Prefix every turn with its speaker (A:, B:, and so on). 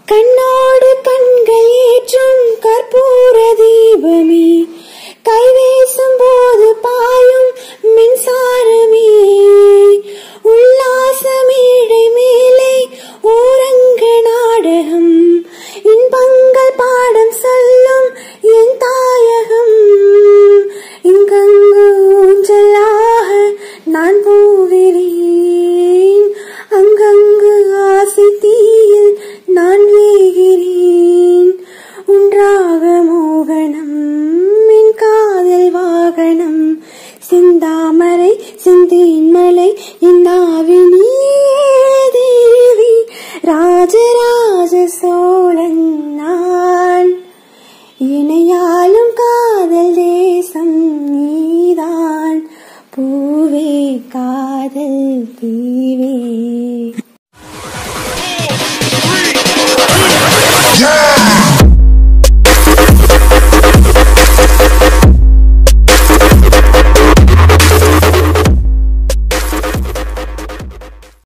A: கண்ணோடு கண்கள் ஏற்றும் கற்பூர தீபமே கைவேசும் போது பாயும் மின்சாரமே உல்லாச மேடை மேலே ஓரங்க நாடகம் இன்பங்கள் பாடம் சொல்லும் என் தாயகம் இங்கங்கு ஊஞ்சலாக நான் போகிறேன் அங்கங்கு ஆசை தீயில் நான் வேகிறேன் உன்றாக மோகனம் என் காதல் வாகனம் சிந்தாமரை சிந்தேன் மலை என் நாவினியே தேவி ராஜராஜ சோழன் நான் இணையாலும் காதல் தேசம் நீதான் பூவே காதல் தீவே
B: Yeah!